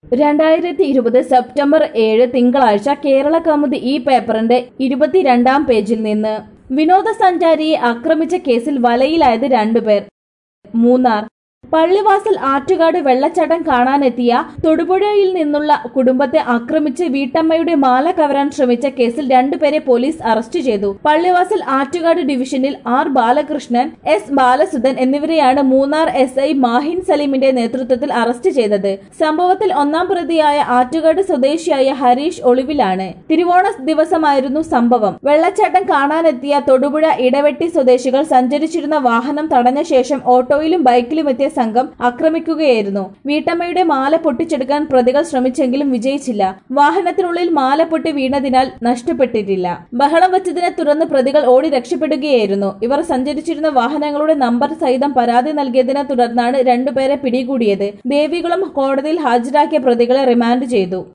രണ്ടായിരത്തി ഇരുപത് സെപ്റ്റംബർ ഏഴ് തിങ്കളാഴ്ച കേരള കൗമുദി ഈ പേപ്പറിന്റെ ഇരുപത്തിരണ്ടാം പേജിൽ നിന്ന് വിനോദസഞ്ചാരിയെ ആക്രമിച്ച കേസിൽ വലയിലായത് രണ്ടുപേർ മൂന്നാർ പള്ളിവാസൽ ആറ്റുകാട് വെള്ളച്ചാട്ടം കാണാനെത്തിയ തൊടുപുഴയിൽ നിന്നുള്ള കുടുംബത്തെ ആക്രമിച്ച് വീട്ടമ്മയുടെ മാല കവരാൻ ശ്രമിച്ച കേസിൽ രണ്ടുപേരെ പോലീസ് അറസ്റ്റ് ചെയ്തു പള്ളിവാസൽ ആറ്റുകാട് ഡിവിഷനിൽ ആർ ബാലകൃഷ്ണൻ എസ് ബാലസുധൻ എന്നിവരെയാണ് മൂന്നാർ എസ് ഐ മാഹിൻ സലീമിന്റെ നേതൃത്വത്തിൽ അറസ്റ്റ് ചെയ്തത് സംഭവത്തിൽ ഒന്നാം പ്രതിയായ ആറ്റുകാട് സ്വദേശിയായ ഹരീഷ് ഒളിവിലാണ് തിരുവോണ ദിവസമായിരുന്നു സംഭവം വെള്ളച്ചാട്ടം കാണാനെത്തിയ തൊടുപുഴ ഇടവെട്ടി സ്വദേശികൾ സഞ്ചരിച്ചിരുന്ന വാഹനം തടഞ്ഞ ശേഷം ഓട്ടോയിലും ബൈക്കിലും എത്തിയ സംഘം ആക്രമിക്കുകയായിരുന്നു വീട്ടമ്മയുടെ മാല പൊട്ടിച്ചെടുക്കാൻ പ്രതികൾ ശ്രമിച്ചെങ്കിലും വിജയിച്ചില്ല വാഹനത്തിനുള്ളിൽ മാല പൊട്ടി വീണതിനാൽ നഷ്ടപ്പെട്ടിട്ടില്ല ബഹളം വെച്ചതിനെ തുടർന്ന് പ്രതികൾ ഓടി രക്ഷപ്പെടുകയായിരുന്നു ഇവർ സഞ്ചരിച്ചിരുന്ന വാഹനങ്ങളുടെ നമ്പർ സഹിതം പരാതി നൽകിയതിനെ തുടർന്നാണ് രണ്ടുപേരെ പിടികൂടിയത് ദേവികുളം കോടതിയിൽ ഹാജരാക്കിയ പ്രതികളെ റിമാൻഡ് ചെയ്തു